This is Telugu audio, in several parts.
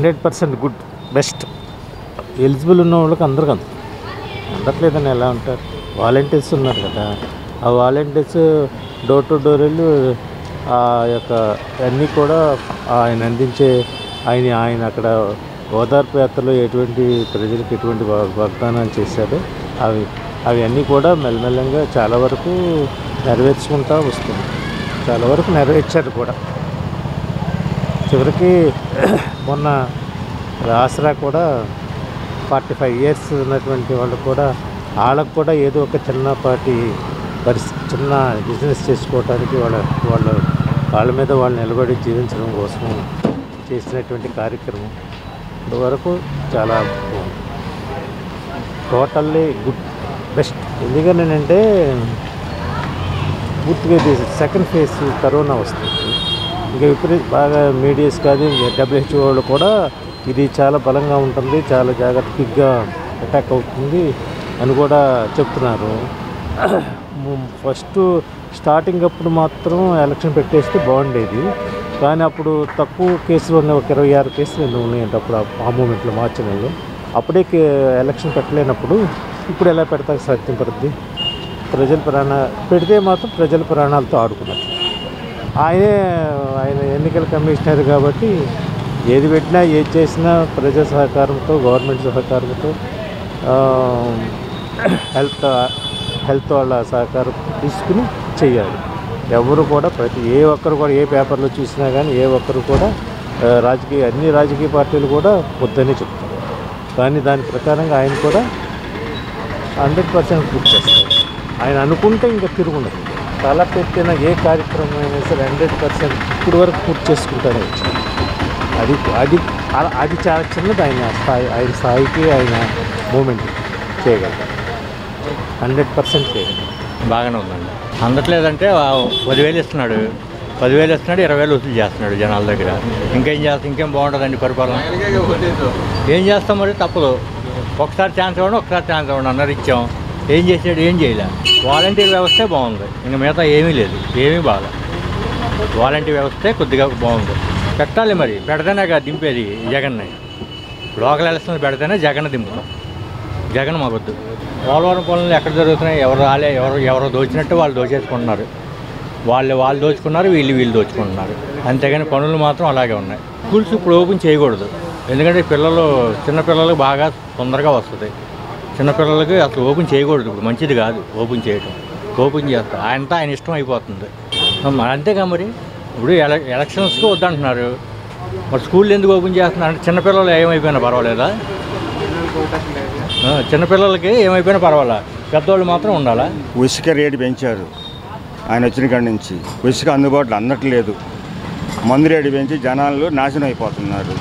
hundred percent good best eligible ఉన్న వాళ్ళకి అందరికీ అంత అందట్లేదని ఎలా ఉంటారు వాలంటీర్స్ ఉన్నారు కదా ఆ వాలంటీర్స్ డోర్ టు డోర్ వెళ్ళి ఆ యొక్క అన్నీ కూడా ఆయన అందించే ఆయన ఆయన అక్కడ ఓదార్పు యాత్రలో ఎటువంటి ప్రజలకు ఎటువంటి వా- వాగ్దానాలు చేశారో అవి అవి అన్నీ కూడా మెల్లమెల్లంగా చాలా వరకు నెరవేర్చుకుంటా వస్తుంది చాలా వరకు నెరవేర్చారు కూడా చివరికి మొన్న ఆసరా కూడా ఫార్టీ ఫైవ్ ఇయర్స్ ఉన్నటువంటి వాళ్ళు కూడా వాళ్ళకు కూడా ఏదో ఒక చిన్నపాటి పరిస్థితి చిన్న బిజినెస్ చేసుకోవడానికి వాళ్ళ వాళ్ళ వాళ్ళ మీద వాళ్ళు నిలబడి జీవించడం కోసం చేసినటువంటి కార్యక్రమం ఇప్పటివరకు చాలా బాగుంది టోటల్లీ గుడ్ బెస్ట్ ఎందుకనంటే పూర్తిగా ఇది సెకండ్ ఫేజ్ కరోనా వస్తుంది ఇంకా విపరీత బాగా మీడియాస్ కానీ డబ్ల్యూహెచ్ఓ వాళ్ళు కూడా ఇది చాలా బలంగా ఉంటుంది చాలా జాగ్రత్తగా అటాక్ అవుతుంది అని కూడా చెప్తున్నారు ఫస్ట్ స్టార్టింగ్ అప్పుడు మాత్రం ఎలక్షన్ పెట్టేస్తే బాగుండేది కానీ అప్పుడు తక్కువ కేసులు ఉన్నాయి ఒక ఇరవై ఆరు కేసులు ఎన్నో ఉన్నాయంట అప్పుడు ఆ- ఆ మూమెంట్లో మార్చి నెలలో అప్పుడే కే- ఎలక్షన్ పెట్టలేనప్పుడు ఇప్పుడు ఎలా పెడతాక సత్యం పడుద్ది ప్రజల ప్రాణ పెడితే మాత్రం ప్రజల ప్రాణాలతో ఆడుకున్నారు ఆయనే ఆయన ఎన్నికల కమిషనర్ కాబట్టి ఏది పెట్టినా ఏది చేసినా ప్రజల సహకారంతో గవర్నమెంట్ సహకారంతో ఆ, హెల్త్ హెల్త్ వాళ్ళ సహకారం తీసుకుని చేయాలి ఎవరు కూడా ప్రతి ఏ ఒక్కరు కూడా ఏ పేపర్లో చూసినా కానీ ఏ ఒక్కరు కూడా ఆ, రాజకీయ అన్ని రాజకీయ పార్టీలు కూడా వద్దని చెప్తారు కానీ దాని ప్రకారంగా ఆయన కూడా హండ్రెడ్ పర్సెంట్ పూర్తి చేస్తారు ఆయన అనుకుంటే ఇంకా తిరుగుండదు తల పెట్టిన ఏ కార్యక్రమం అయినా సరే హండ్రెడ్ పర్సెంట్ ఇప్పుడు వరకు పూర్తి చేసుకుంటానే వచ్చారు అది అది అ- అది చాలా చిన్నది ఆయన స్థాయి ఆయన స్థాయికి ఆయన మూమెంట్ చేయగలరు హండ్రెడ్ పర్సెంట్ చేయగలరు బాగానే ఉందండి అందట్లేదంటే ఆ పదివేలు ఇస్తున్నాడు పదివేలు ఇస్తున్నాడు ఇరవై వేలు వసూలు చేస్తున్నాడు జనాల దగ్గర ఇంకేం చేస్తా ఇంకేం బాగుంటుందండి పరిపాలన ఏం చేస్తాం మరి తప్పదు ఒకసారి ఛాన్స్ ఇవ్వండి ఒకసారి ఛాన్స్ ఇవ్వండి అన్నారు ఇచ్చాం ఏం చేసాడు ఏం చేయలే వాలంటీర్ వ్యవస్థే బాగుంది ఇంకా మిగతా ఏమీ లేదు ఏమీ బాగా వాలంటీర్ వ్యవస్థే కొద్దిగా బాగుంది పెట్టాలి మరి పెడితేనే కదా దింపేది జగన్ని లోకల్ ఎలక్షన్స్ పెడితేనే జగన్ దింపుతాం జగన్ మాకొద్దు పోలవరం పనులు ఎక్కడ జరుగుతున్నాయి ఎవరు రాలే ఎవరు ఎవరు దోచినట్టు వాళ్ళు దోచేసుకుంటున్నారు వాళ్ళు వాళ్ళు దోచుకున్నారు వీళ్ళు వీళ్ళు దోచుకుంటున్నారు అంతేగాని పనులు మాత్రం అలాగే ఉన్నాయి స్కూల్స్ ఇప్పుడు ఓపెన్ చేయకూడదు ఎందుకంటే పిల్లలు చిన్నపిల్లలకు బాగా తొందరగా వస్తుంది చిన్నపిల్లలకి అసలు ఓపెన్ చేయకూడదు ఇప్పుడు మంచిది కాదు ఓపెన్ చేయటం ఓపెన్ చేస్తారు ఆయనతో ఆయన ఇష్టం అయిపోతుంది మరి అంతేగా మరి ఇప్పుడు ఎల ఎలక్షన్స్కి వద్దంటున్నారు మరి స్కూల్ ఎందుకు ఓపెన్ చేస్తున్నారు అంటే చిన్నపిల్లలు ఏమైపోయినా పర్వాలేదా ఆ, చిన్నపిల్లలకి ఏమైపోయినా పర్వాలా పెద్దవాళ్ళు మాత్రం ఉండాలా ఉసుక రేటు పెంచారు ఆయన వచ్చిన కాడి నుంచి ఉసుక అందుబాటులో అందట్లేదు మందు రేటు పెంచి జనాలు నాశనం అయిపోతున్నారు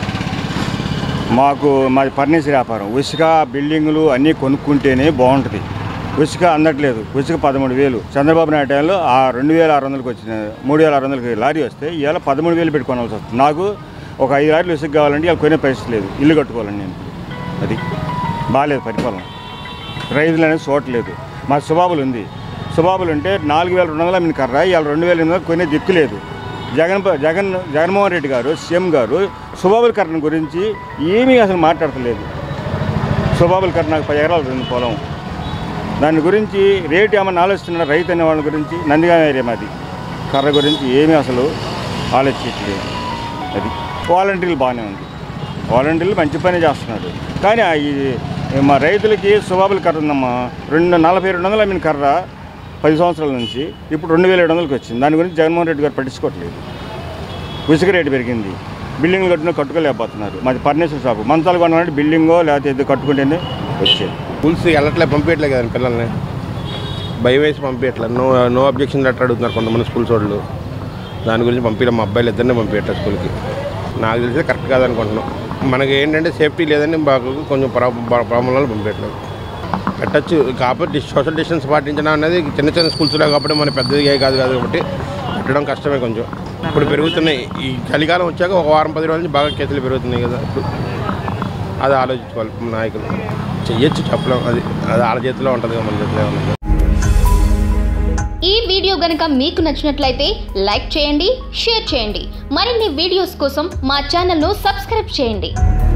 మాకు మాది ఫర్నిచర్ వ్యాపారం ఉసుక బిల్డింగులు అన్నీ కొనుక్కుంటేనే బాగుంటుంది ఉసుక అందట్లేదు ఉసుక పదమూడు వేలు చంద్రబాబు నాయుడు టైంలో ఆ రెండు వేల ఆరు వందలకి వచ్చిన మూడు వేల ఆరు వందలకి లారీ వస్తే ఇవాళ పదమూడు వేలు పెట్టుకోవాల్సి వస్తుంది నాకు ఒక ఐదు లారీలు ఉసుక కావాలంటే ఇవాళ కొనే పరిస్థితి లేదు ఇల్లు కట్టుకోవాలండి నేను అది బాగాలేదు పరిపాలన రైతులు అనేది చూడట్లేదు మా సుబాబులు ఉంది సుబాబులు ఉంటే నాలుగు వేల రెండు వందల మీ కర్ర ఇవాళ రెండు వేల ఎనిమిది వందలు కొనే దిక్కు లేదు జగన్ జగన్ జగన్మోహన్ రెడ్డి గారు సీఎం గారు సుబాబుల కర్ణ గురించి ఏమీ అసలు మాట్లాడతలేదు సుబాబుల కర్ణ నాకు పది ఎకరాలు ఉంది పొలం దాని గురించి రేటు ఏమన్నా ఆలోచిస్తున్న రైతు అనే వాళ్ళ గురించి నందిగా ఏరియా మాది కర్ర గురించి ఏమీ అసలు ఆలోచించట్లేదు అది వాలంటీర్లు బాగానే ఉంది వాలంటీర్లు మంచి పని చేస్తున్నాడు కానీ ఆ ఈ మా రైతులకి సుబాబుల కర్ర ఉందమ్మా రెండు నలభై రెండు వందల అమ్మిన కర్ర పది సంవత్సరాల నుంచి ఇప్పుడు రెండు వేల ఏడు వందలకి వచ్చింది దాని గురించి జగన్మోహన్ రెడ్డి గారు పట్టించుకోవట్లేదు ఉసుక రేటు పెరిగింది బిల్డింగ్లు కట్టిన కట్టుకోలేకపోతున్నారు మాది ఫర్నిచర్ షాపు మంచాలు కొనాలంటే బిల్డింగో లేకపోతే ఏదో కట్టుకుంటేనే వచ్చేది స్కూల్స్ వెళ్ళట్లే పంపించట్లే కదండి పిల్లల్ని భయం వేసి పంపించట్లే నో నో అబ్జెక్షన్ లెటర్ అడుగుతున్నారు కొంతమంది స్కూల్స్ వాళ్ళు దాని గురించి పంపించడం మా అబ్బాయిలు ఇద్దరిని పంపించట్లేదు స్కూల్కి నాకు తెలిసి కరెక్ట్ కాదనుకుంటున్నాం మనకి ఏంటంటే సేఫ్టీ లేదని మాకు కొంచెం ప్రాబ్లం వల్ల పంపించట్లేదు పెట్టచ్చు కాకపోతే సోషల్ డిస్టెన్స్ పాటించడం అనేది చిన్న చిన్న స్కూల్స్లో కాబట్టి మన పెద్దది కాదు కాదు కాబట్టి పెట్టడం కష్టమే కొంచెం ఇప్పుడు పెరుగుతున్నాయి ఈ చలికాలం వచ్చాక ఒక వారం పది రోజుల నుంచి బాగా కేసులు పెరుగుతున్నాయి కదా ఇప్పుడు అది ఆలోచించుకోవాలి నాయకులు చెయ్యొచ్చు చెప్పలేం అది అది వాళ్ళ చేతిలో ఉంటుంది కదా మన చేతిలో ఏమన్నా ఈ వీడియో వీడియో గనుక మీకు నచ్చినట్లయితే లైక్ చేయండి షేర్ చేయండి మరిన్ని వీడియోస్ కోసం మా ఛానల్ను సబ్స్క్రైబ్ చేయండి